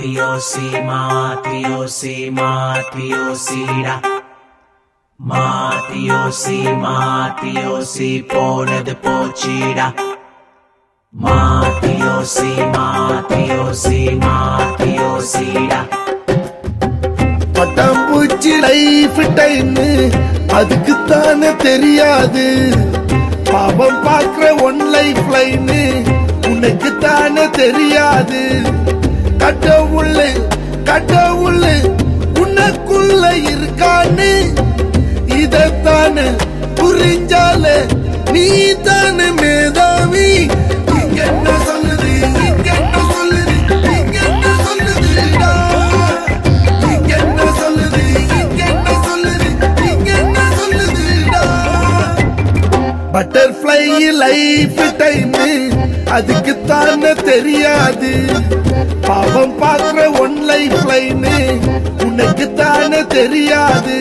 மாத்தியோசி மாத்தியோசி மாத்தியோசிடா மாத்தியோசி மாத்தியோசி போனது போச்சிடா மாத்தியோசி மாத்தியோசி மாத்தியோசிடா பட்டாம்பூச்சி life time அதுக்குத்தானே தெரியாது பாவம் பார்க்கிற ஒன் லைஃப் லைன் உனக்கு தானே தெரியாது கடவுள் கடவுள் உனக்குள்ள இருக்கான்னு இதத்தானே புரிஞ்சால நீ தானே மேதாவி இங்க என்ன சொல்லுது இங்க என்ன சொல்லுது இங்க என்ன சொல்லுதுடா இங்க என்ன சொல்லுது இங்க என்ன சொல்லுது இங்க என்ன சொல்லுதுடா பட்டர்ஃப்ளை லைஃப் டைம் அதுக்கு தானே தெரியாது பாவம் பார்க்கிற ஒன் லைஃப் லைன் உனக்கு தானே தெரியாது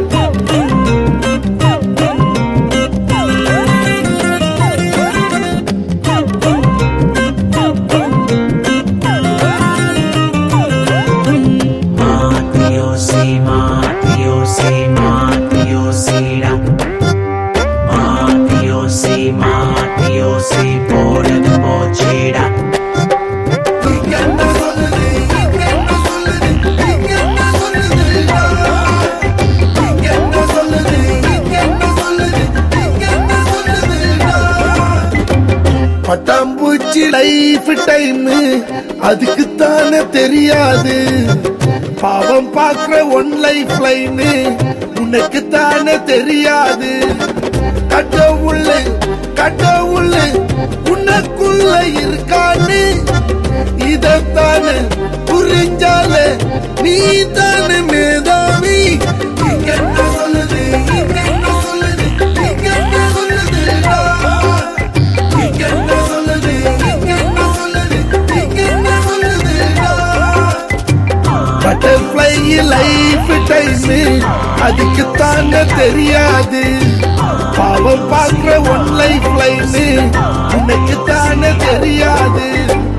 மாத்தியோசி மாத்தியோசி மாத்தியோசிடா மாத்தியோசி மாத்தியோசி போனது போச்சிடா இங்க என்ன சொல்லுது இங்க என்ன சொல்லுது இங்க என்ன சொல்லுதுடா இங்க என்ன சொல்லுது இங்க என்ன சொல்லுது இங்க என்ன சொல்லுதுடா பட்டாம்பூச்சி லைஃப் டைம் அதுக்கு தானே தெரியாது பாவம் பார்க்கிற ஒன் லைஃப் லைன் உனக்கு தானே தெரியாது கடவுள் கடவுள் உனக்குள்ள இருக்கான்னு இதத்தானே புரிஞ்சால நீ தானே மேதாவி இங்க என்ன சொல்லுது இங்க என்ன சொல்லுது இங்க என்ன சொல்லுதுடா இங்க என்ன சொல்லுது இங்க என்ன சொல்லுது இங்க என்ன சொல்லுதுடா பட்டர்ஃப்ளை லைஃப் டைம் அதுக்கு தானே தெரியாது பாவம் பார்க்கிற ஒன் லைஃப் லைன் உனக்கு தானே தெரியாது